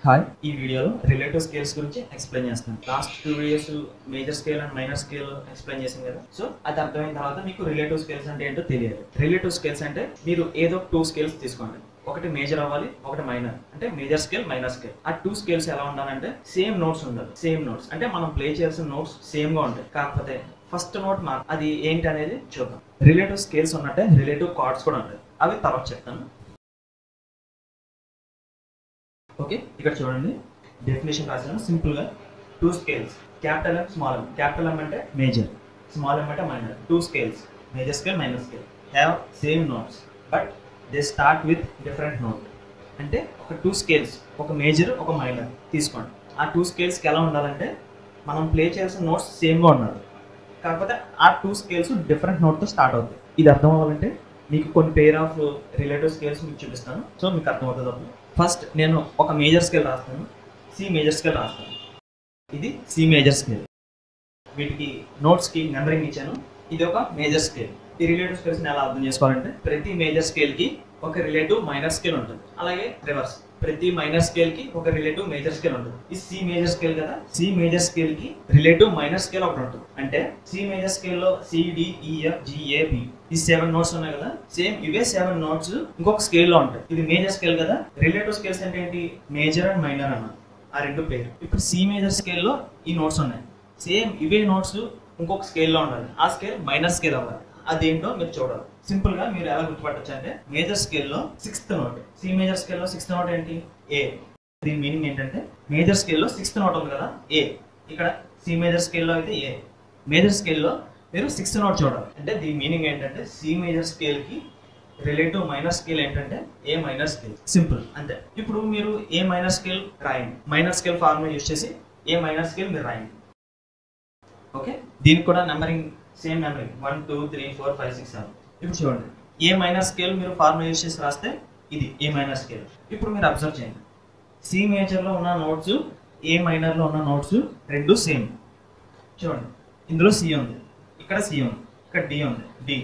hi ఈ వీడియోలో relative scales గురించి ఎక్స్ప్లెయిన్ చేస్తాను last two videos major scale and minor scale explain చేశాను కదా సో అది అర్థమైన తర్వాత మీకు రిలేటివ్ స్కేల్స్ అంటే ఏంటో తెలియాలి రిలేటివ్ స్కేల్స్ అంటే మీరు ఏదో టూ స్కేల్స్ తీసుకోండి ఒకటి మేజర్ అవ్వాలి ఒకటి మైనర్ అంటే మేజర్ స్కేల్ మైనర్ స్కేల్ ఆ టూ స్కేల్స్ ఎలా ఉండాలంటే సేమ్ నోట్స్ ఉండాలి సేమ్ నోట్స్ అంటే మనం ప్లే చేయాల్సిన నోట్స్ సేమ్ గా ఉంటాయి కాకపోతే ఫస్ట్ నోట్ మా అది ఏంటి అనేది చూద్దాం రిలేటివ్ స్కేల్స్ ఉన్నట్టే రిలేటివ్ కార్డ్స్ కూడా ఉంటాయి అవి తర్వాత చెప్తాను ఓకే ఇక్కడ చూడండి డెఫినేషన్ రాసాను సింపుల్ గా two scales capital M small M capital M అంటే మేజర్ స్మాల్ ఎం అంటే minor two scales major scale minor scale have same notes but they start with different note అంటే ఒక టూ స్కేల్స్ ఒక major ఒక minor తీసుకోండి ఆ two స్కేల్స్కి ఎలా ఉండాలంటే మనం ప్లే చేయాల్సిన నోట్స్ సేమ్గా ఉండాలి కాకపోతే ఆ టూ స్కేల్స్ డిఫరెంట్ నోట్తో స్టార్ట్ అవుతాయి ఇది అర్థం అవ్వాలంటే మీకు కొన్ని పేర్ ఆఫ్ రిలేటివ్ స్కేల్స్ మీకు చూపిస్తాను సో మీకు అర్థమవుతుంది అప్పుడు ఫస్ట్ నేను ఒక మేజర్ స్కేల్ రాస్తాను సి మేజర్ స్కేల్ రాస్తాను ఇది సి మేజర్ స్కేల్ వీటికి నోట్స్కి నెంబరింగ్ ఇచ్చాను ఇది ఒక మేజర్ స్కేల్ ఈ రిలేటివ్ స్కేల్స్ని ఎలా అర్థం చేసుకోవాలంటే ప్రతి మేజర్ స్కేల్కి ఒక రిలేటివ్ మైనర్ స్కేల్ ఉంటుంది అలాగే రివర్స్ ప్రతి మైనర్ స్కేల్ కి ఒక రిలేటివ్ మేజర్ స్కేల్ ఉంటుంది ఈ సి మేజర్ స్కేల్ కదా సి మేజర్ స్కేల్ కి రిలేటివ్ మైనర్ స్కేల్ ఒకటి ఉంటుంది అంటే సి మేజర్ స్కేల్ లో సిడిఈఎఫ్ జిఏబి ఈ సెవెన్ నోట్స్ ఉన్నాయి కదా సేమ్ ఇవే సెవెన్ నోట్స్ ఇంకొక స్కేల్ లో ఉంటాయి ఇది మేజర్ స్కేల్ కదా రిలేటివ్ స్కేల్స్ అంటే ఏంటి మేజర్ అండ్ మైనర్ అన్న ఆ రెండు పేరు ఇప్పుడు సి మేజర్ స్కేల్ లో ఈ నోట్స్ ఉన్నాయి సేమ్ ఇవే నోట్స్ ఇంకొక స్కేల్ లో ఉండాలి ఆ స్కేల్ మైనర్ స్కేల్ అవ్వాలి అదేంటో మీరు చూడాలి సింపుల్ గా మీరు ఎలా గుర్తుపట్టచ్చు అంటే మేజర్ స్కేల్లో సిక్స్త్ నోట్ సి మేజర్ స్కేల్లో సిక్స్త్ నోట్ ఏంటి ఏ దీని మీనింగ్ ఏంటంటే మేజర్ స్కేల్లో సిక్స్త్ నోట్ ఉంది కదా ఏ ఇక్కడ సి మేజర్ స్కేల్లో అయితే ఏ మేజర్ స్కేల్లో మీరు సిక్స్త్ నోట్ చూడాలి అంటే దీని మీనింగ్ ఏంటంటే సి మేజర్ స్కేల్ కి రిలేటివ్ మైనర్ స్కేల్ ఏంటంటే ఏ మైనర్ స్కేల్ సింపుల్ అంతే ఇప్పుడు మీరు ఏ మైనర్ స్కేల్ రాయండి మైనర్ స్కేల్ ఫార్ములా యూస్ చేసి ఏ మైనర్ స్కేల్ మీరు రాయండి ఓకే దీనికి కూడా numbering same numbering one two three four five six seven ఇప్పుడు చూడండి ఏ మైనర్ స్కేల్ మీరు ఫార్ములా యూస్ చేసి రాస్తే ఇది ఏ మైనర్ స్కేల్ ఇప్పుడు మీరు అబ్జర్వ్ చేయండి సి మేజర్లో ఉన్న నోట్స్ ఏ మైనర్లో ఉన్న నోట్స్ రెండు సేమ్ చూడండి ఇందులో సి ఉంది ఇక్కడ సి ఉంది ఇక్కడ డి ఉంది డి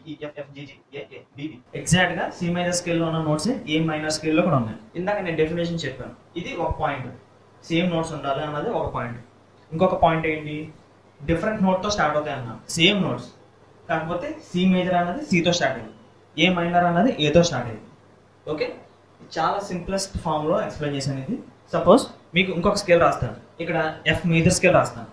ఎగ్జాక్ట్ గా సి మైనర్ స్కేల్లో ఉన్న నోట్స్ ఏ మైనర్ స్కేల్లో కూడా ఉన్నాయి ఇందాక నేను డెఫినేషన్ చెప్పాను ఇది ఒక పాయింట్ సేమ్ నోట్స్ ఉండాలి అన్నది ఒక పాయింట్ ఇంకొక పాయింట్ ఏంటి డిఫరెంట్ నోట్తో స్టార్ట్ అవుతాయి అన్న సేమ్ నోట్స్ కాకపోతే సి మేజర్ అన్నది సితో స్టార్ట్ అయింది ఏ మైనర్ అన్నది ఏతో స్టార్ట్ అయింది ఓకే చాలా సింప్లెస్ట్ ఫామ్లో ఎక్స్ప్లెయిన్ చేశాను ఇది సపోజ్ మీకు ఇంకొక స్కేల్ రాస్తాను ఇక్కడ ఎఫ్ మేజర్ స్కేల్ రాస్తాను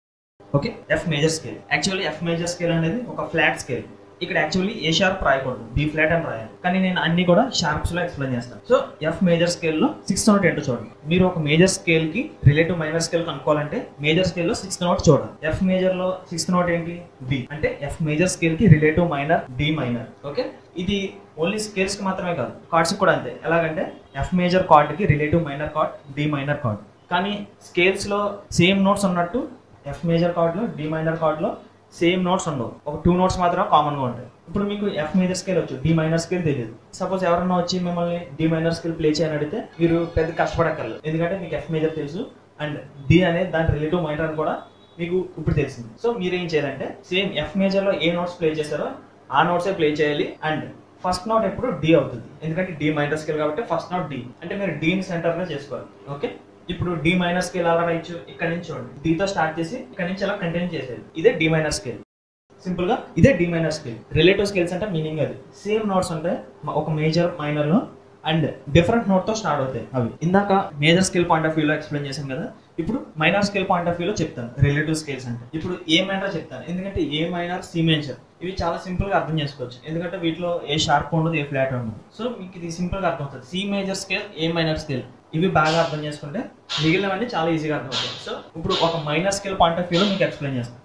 okay F major scale actually F major scale అనేది ఒక ఫ్లాట్ స్కేల్ ఇక్కడ యాక్చువల్లీ ఏ షార్ప్ రాయకూడదు బి ఫ్లాట్ అని రాయాలి కానీ నేను అన్ని కూడా షార్ప్స్ లో ఎక్స్ప్లెయిన్ చేస్తాను సో ఎఫ్ మేజర్ స్కేల్ లో సిక్స్ నోట్ ఏంటో చూడండి మీరు ఒక మేజర్ స్కేల్ కి రిలేటివ్ మైనర్ స్కేల్ కనుక్కోవాలంటే మేజర్ స్కేల్ లో సిక్స్త్ నోట్ చూడాలి ఎఫ్ మేజర్ లో సిక్స్త్ నోట్ ఏంటి డి అంటే ఎఫ్ మేజర్ స్కేల్ కి relative minor D minor okay ఇది ఓన్లీ స్కేల్స్ కి మాత్రమే కాదు కార్డ్స్ కూడా అంతే ఎలాగంటే ఎఫ్ మేజర్ కార్డ్ కి relative minor card D minor card కానీ స్కేల్స్ లో సేమ్ నోట్స్ ఉన్నట్టు ఎఫ్ మేజర్ కార్డ్ లో డి మైనర్ కార్డ్ లో సేమ్ నోట్స్ ఉండవు ఒక టూ నోట్స్ మాత్రమే కామన్ గా ఉంటాయి ఇప్పుడు మీకు ఎఫ్ మేజర్ స్కేల్ వచ్చు డి మైనర్ స్కేల్ తెలియదు సపోజ్ ఎవరన్నా వచ్చి మిమ్మల్ని డి మైనర్ స్కేల్ ప్లే చేయని అడిగితే మీరు పెద్ద కష్టపడక్కర్లేదు ఎందుకంటే మీకు ఎఫ్ మేజర్ తెలుసు అండ్ డి అనేది దాని రిలేటివ్ మైనర్ అని కూడా మీకు ఇప్పుడు తెలిసింది సో మీరు ఏం చేయాలంటే సేమ్ ఎఫ్ మేజర్ లో ఏ నోట్స్ ప్లే చేస్తారో ఆ నోట్సే ప్లే చేయాలి అండ్ ఫస్ట్ నోట్ ఎప్పుడు డి అవుతుంది ఎందుకంటే డి మైనర్ స్కేల్ కాబట్టి ఫస్ట్ నోట్ డి అంటే మీరు డీని సెంటర్ గా చేసుకోవాలి ఓకే ఇప్పుడు డి మైనర్ స్కేల్ అలా రాయొచ్చు ఇక్కడ నుంచి చూడండి డితో స్టార్ట్ చేసి ఇక్కడ నుంచి అలా కంటిన్యూ చేసేది ఇదే డి మైనర్ స్కేల్ సింపుల్ గా ఇదే D minor scale relative scales అంటే మీనింగ్ అది సేమ్ నోట్స్ ఉంటాయి ఒక మేజర్ మైనర్ లో అండ్ డిఫరెంట్ నోట్ తో స్టార్ట్ అవుతాయి అవి ఇందాక మేజర్ స్కేల్ పాయింట్ ఆఫ్ వ్యూలో ఎక్స్ప్లెయిన్ చేశాను కదా ఇప్పుడు మైనర్ స్కేల్ పాయింట్ ఆఫ్ వ్యూలో చెప్తాను రిలేటివ్ స్కేల్స్ అంటే ఇప్పుడు ఏ మైనర్ చెప్తాను ఎందుకంటే ఏ మైనర్ సి మేజర్ ఇవి చాలా సింపుల్ గా అర్థం చేసుకోవచ్చు ఎందుకంటే వీటిలో ఏ షార్ప్ ఉండదు ఏ ఫ్లాట్ ఉండదు సో మీకు ఇది సింపుల్ గా అర్థమవుతుంది C major scale A minor scale ఇవి బాగా అర్థం చేసుకుంటే మిగిలినవన్నీ చాలా ఈజీగా అర్థమవుతాయి సో ఇప్పుడు ఒక మైనర్ స్కేల్ పాయింట్ ఆఫ్ వ్యూలో మీకు ఎక్స్ప్లెయిన్ చేస్తాను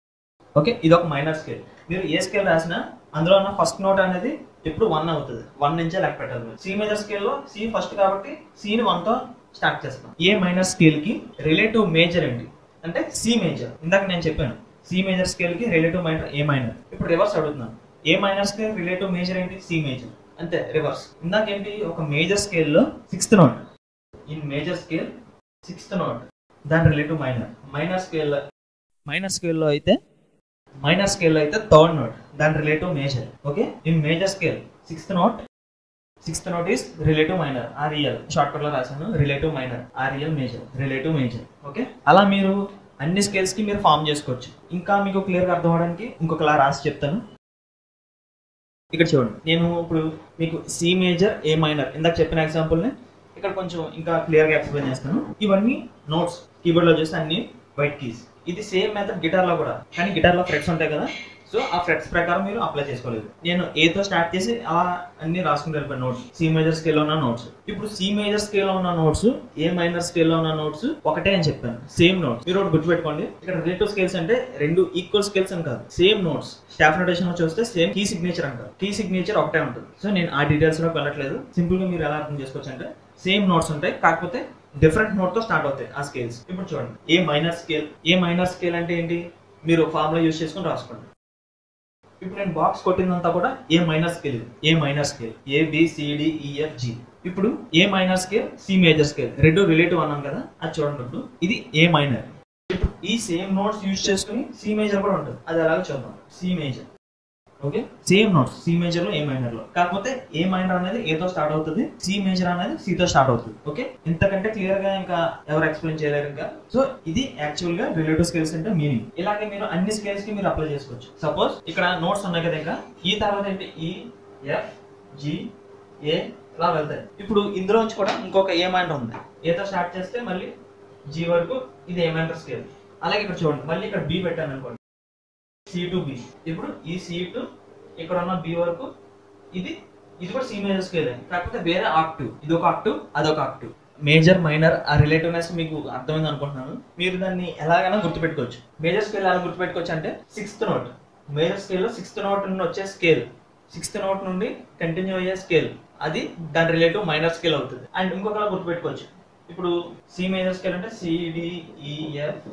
ఓకే ఇది ఒక మైనర్ స్కేల్ మీరు ఏ స్కేల్ రాసినా అందులో ఉన్న ఫస్ట్ నోట్ అనేది ఎప్పుడు వన్ అవుతుంది వన్ నుంచే లెక్క పెట్టాలి సి మేజర్ స్కేల్లో సి ఫస్ట్ కాబట్టి సిని వన్తో స్టార్ట్ చేస్తాం ఏ మైనర్ స్కేల్కి రిలేటివ్ మేజర్ ఏంటి అంటే సి మేజర్ ఇందాక నేను చెప్పాను సి మేజర్ స్కేల్కి రిలేటివ్ మైనర్ ఏ మైనర్ ఇప్పుడు రివర్స్ అడుగుతున్నాను A minor scale relative major ఏంటి సి మేజర్ అంతే రివర్స్ ఇందాక ఏంటి ఒక మేజర్ స్కేల్లో sixth note in major scale sixth note దాని relative minor minor scale minor స్కేల్లో అయితే మైనర్ స్కేల్ అయితే థర్డ్ నోట్ దాని relative major okay in major scale sixth note sixth note is relative minor R E L shortcut లో రాశాను relative minor R E L major relative major okay అలా మీరు అన్ని scales కి మీరు ఫామ్ చేసుకోవచ్చు ఇంకా మీకు క్లియర్ గా అర్థం అవడానికి ఇంకొకలా రాసి చెప్తాను ఇక్కడ చూడండి నేను ఇప్పుడు మీకు సి మేజర్ ఏ మైనర్ ఇందాక చెప్పిన ఎగ్జాంపుల్ ని ఇక్కడ కొంచెం ఇంకా క్లియర్ గా ఎక్స్ప్లెయిన్ చేస్తాను ఇవన్నీ నోట్స్ కీబోర్డ్ లో చూస్తే అన్ని వైట్ కీస్ ఇది సేమ్ మెథడ్ గిటార్ లో కూడా కానీ గిటార్ లో ఫ్రెట్స్ ఉంటాయి కదా సో ఆ ఫ్రెట్స్ ప్రకారం మీరు అప్లై చేసుకోలేదు నేను ఏతో స్టార్ట్ చేసి అలా అన్ని రాసుకుంటూ వెళ్ళిపోయాను నోట్స్ సి మేజర్ స్కేల్ లో ఉన్న నోట్స్ ఇప్పుడు సి మేజర్ స్కేల్ లో ఉన్న నోట్స్ ఏ మైనర్ స్కేల్ లో ఉన్న నోట్స్ ఒకటే అని చెప్పాను సేమ్ నోట్స్ మీరు ఒకటి గుర్తుపెట్టుకోండి ఇక్కడ రిలేటివ్ స్కేల్స్ అంటే రెండు ఈక్వల్ స్కేల్స్ అని కాదు సేమ్ నోట్స్ స్టాఫ్ నోటేషన్ లో చూస్తే సేమ్ కీ సిగ్నేచర్ అంటారు కీ సిగ్నేచర్ ఒకటే ఉంటుంది సో నేను ఆ డీటెయిల్స్ లోకి వెళ్ళట్లేదు సింపుల్ గా మీరు ఎలా అర్థం చేసుకోవచ్చు అంటే సేమ్ నోట్స్ ఉంటాయి కాకపోతే డిఫరెంట్ నోట్ తో స్టార్ట్ అవుతాయి ఆ స్కేల్స్ ఇప్పుడు చూడండి A minor scale A minor scale అంటే ఏంటి మీరు ఫార్ములా యూస్ చేసుకొని రాసుకోండి ఇప్పుడు నేను బాక్స్ కొట్టిందంతా కూడా ఏ మైనర్ స్కేల్ ఇది A minor scale A B C D E F G ఇప్పుడు A minor scale C major scale రెండు రిలేటివ్ అన్నాం కదా అది చూడండి ఇప్పుడు ఇది ఏ మైనర్ ఇప్పుడు ఈ సేమ్ నోట్స్ యూజ్ చేసుకుని సి మేజర్ కూడా ఉంటుంది అది అలాగే చూద్దాం C major okay same notes C major లో ఏ మైనర్ లో కాకపోతే ఏ మైనర్ అనేది ఏతో స్టార్ట్ అవుతుంది సి మేజర్ అనేది సి తో స్టార్ట్ అవుతుంది ఓకే ఇంతకంటే క్లియర్ గా ఇంకా ఎవరు ఎక్స్ప్లెయిన్ చేయలేరు ఇంకా సో ఇది యాక్చువల్ గా రిలేటివ్ స్కేల్స్ అంటే మీనింగ్ ఇలాగే మీరు అన్ని స్కేల్స్ కి మీరు అప్లై చేసుకోవచ్చు సపోజ్ ఇక్కడ నోట్స్ ఉన్నాయి కదా ఇంకా ఈ తర్వాత ఏంటి ఈ ఎఫ్ జి ఏ ఇలా వెళ్తాయి ఇప్పుడు ఇందులో నుంచి కూడా ఇంకొక ఏ మైనర్ ఉంది ఏతో స్టార్ట్ చేస్తే మళ్ళీ జీ వరకు ఇది ఏ మైనర్ స్కేల్ అలాగే ఇక్కడ చూడండి మళ్ళీ ఇక్కడ బి పెట్టాను అనుకోండి సి టు బి ఇప్పుడు ఈ సి టు ఇక్కడ ఉన్న బి వరకు ఇది ఇది కూడా సి మేజర్ స్కేల్ కాకపోతే వేరే ఆక్టివ్ ఇది ఒక ఆక్టివ్ అదొక ఆక్టివ్ మేజర్ మైనర్ ఆ రిలేటివ్నెస్ మీకు అర్థమైంది అనుకుంటున్నాను మీరు దాన్ని ఎలాగైనా గుర్తుపెట్టుకోవచ్చు మేజర్ స్కేల్ ఎలా గుర్తుపెట్టుకోవచ్చు అంటే సిక్స్త్ నోట్ మేజర్ స్కేల్లో సిక్స్త్ నోట్ నుండి వచ్చే స్కేల్ సిక్స్త్ నోట్ నుండి కంటిన్యూ అయ్యే స్కేల్ అది దాని రిలేటివ్ మైనర్ స్కేల్ అవుతుంది అండ్ ఇంకొకలా గుర్తుపెట్టుకోవచ్చు ఇప్పుడు సి మేజర్ స్కేల్ అంటే సిడిఈఎఫ్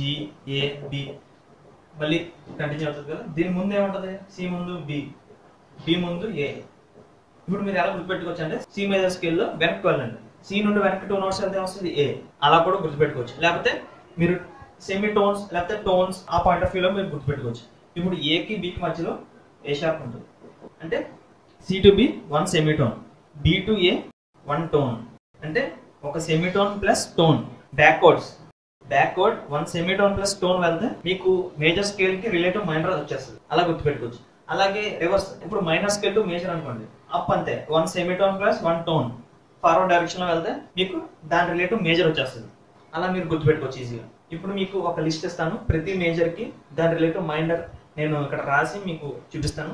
జిఏబి మళ్ళీ కంటిన్యూ అవుతుంది కదా దీని ముందు ఏముంటది సి ముందు బి బి ముందు ఏ ఇప్పుడు మీరు ఎలా గుర్తుపెట్టుకోవచ్చు అంటే సి మేజర్ స్కేల్లో వెనక్కి వెళ్ళండి సి నుండి వెనక్కి టూ నోట్స్ వెళ్తే వస్తుంది ఏ అలా కూడా గుర్తుపెట్టుకోవచ్చు లేకపోతే మీరు సెమీ టోన్స్ లేకపోతే టోన్స్ ఆ పాయింట్ ఆఫ్ వ్యూలో మీరు గుర్తుపెట్టుకోవచ్చు ఇప్పుడు ఏకి బికి మధ్యలో ఏ షార్ప్ ఉంటుంది అంటే C to B one semitone B to A one tone అంటే ఒక సెమీటోన్ plus tone backwards backward one semitone plus tone వెళ్తే మీకు మేజర్ స్కేల్ కి రిలేటివ్ మైనర్ వచ్చేస్తుంది అలా గుర్తుపెట్టుకోవచ్చు అలాగే రివర్స్ ఇప్పుడు మైనర్ స్కేల్ టు మేజర్ అనుకోండి అప్ అంతే one semitone plus one tone forward direction లో వెళ్తే మీకు దాని రిలేటివ్ మేజర్ వచ్చేస్తుంది అలా మీరు గుర్తుపెట్టుకోవచ్చు ఈజీగా ఇప్పుడు మీకు ఒక లిస్ట్ ఇస్తాను ప్రతి మేజర్ కి దాని రిలేటివ్ మైనర్ నేను ఇక్కడ రాసి మీకు చూపిస్తాను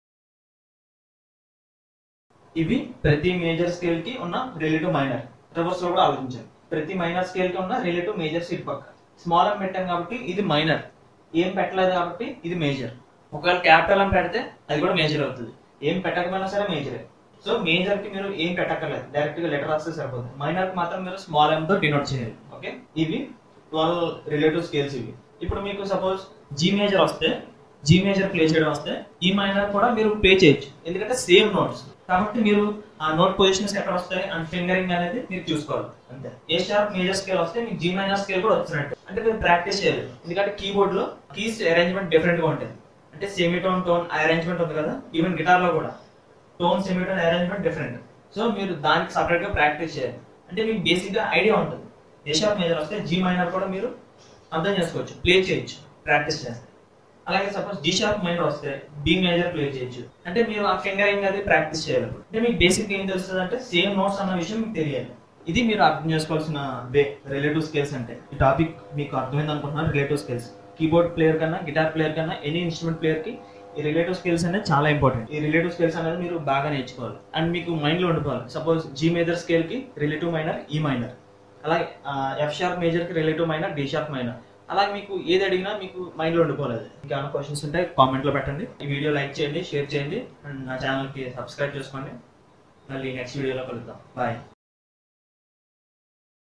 ఇవి ప్రతి మేజర్ స్కేల్ కి ఉన్న రిలేటివ్ మైనర్ రివర్స్ లో కూడా ఆలోచించాలి ప్రతి మైనర్ స్కేల్ కి ఉన్న రిలేటివ్ మేజర్ సీట్ పక్క స్మాల్ అని పెట్టాం కాబట్టి ఇది మైనర్ ఏం పెట్టలేదు కాబట్టి ఇది మేజర్ ఒకవేళ క్యాపిటల్ అని పెడితే అది కూడా మేజర్ అవుతుంది ఏం పెట్టకపోయినా సరే మేజరే సో మేజర్ కి మీరు ఏం పెట్టక్కర్లేదు డైరెక్ట్ గా లెటర్ రాస్తే సరిపోతుంది మైనర్ కి మాత్రం మీరు స్మాల్ ఎం తో డినోట్ చేయాలి ఓకే ఇవి ట్వెల్వ్ రిలేటివ్ స్కేల్స్ ఇవి ఇప్పుడు మీకు సపోజ్ జీ మేజర్ వస్తే జీ మేజర్ ప్లే చేయడం వస్తే ఈ మైనర్ కూడా మీరు ప్లే చేయొచ్చు ఎందుకంటే సేమ్ నోట్స్ కాబట్టి మీరు ఆ నోట్ పొజిషన్స్ ఎక్కడ వస్తాయి అండ్ ఫింగరింగ్ అనేది మీరు చూసుకోవాలి అంతే ఏ షార్ప్ మేజర్ స్కేల్ వస్తే మీకు జీ మైనర్ స్కేల్ కూడా వచ్చినట్టు అంటే మీరు ప్రాక్టీస్ చేయాలి ఎందుకంటే కీబోర్డ్ లో కీస్ అరేంజ్మెంట్ డిఫరెంట్ గా ఉంటుంది అంటే సెమీటోన్ టోన్ అరేంజ్మెంట్ ఉంది కదా ఈవెన్ గిటార్ లో కూడా tone semitone arrangement different so మీరు దానికి సపరేట్ గా ప్రాక్టీస్ చేయాలి అంటే మీకు బేసిక్ గా ఐడియా ఉంటుంది ఏ షార్ప్ మేజర్ వస్తే జీ మైనర్ కూడా మీరు అర్థం చేసుకోవచ్చు ప్లే చేయొచ్చు ప్రాక్టీస్ చేస్తే అలాగే సపోజ్ డి షార్ప్ మైనర్ వస్తే బి మేజర్ ప్లే చేయొచ్చు అంటే మీరు ఆ ఫింగరింగ్ అది ప్రాక్టీస్ చేయాలి అంటే మీకు బేసిక్ ఏం తెలుస్తుంది అంటే సేమ్ నోట్స్ అన్న విషయం మీకు తెలియాలి ఇది మీరు అర్థం చేసుకోవాల్సిన వే రిలేటివ్ స్కిల్స్ అంటే ఈ టాపిక్ మీకు అర్థమైంది అనుకుంటున్నాను రిలేటివ్ స్కిల్స్ కీబోర్డ్ ప్లేయర్ కన్నా గిటార్ ప్లేయర్ కన్నా ఎనీ ఇన్స్ట్రుమెంట్ ప్లేయర్ కి ఈ రిలేటివ్ స్కిల్స్ అనేది చాలా ఇంపార్టెంట్ ఈ రిలేటివ్ స్కిల్స్ అనేది మీరు బాగా నేర్చుకోవాలి అండ్ మీకు మైండ్ లో ఉండిపోవాలి సపోజ్ జీ మేజర్ స్కేల్ కి రిలేటివ్ మైనర్ ఈ మైనర్ అలాగే ఎఫ్ షార్ప్ మేజర్ కి relative minor D sharp minor అలాగే మీకు ఏది అడిగినా మీకు మైండ్ లో ఉండిపోలేదు ఇంకా ఏమైనా క్వశ్చన్స్ ఉంటే కామెంట్ లో పెట్టండి ఈ వీడియో లైక్ చేయండి షేర్ చేయండి అండ్ నా ఛానల్ కి సబ్స్క్రైబ్ చేసుకోండి మళ్ళీ నెక్స్ట్ వీడియోలో కలుద్దాం బాయ్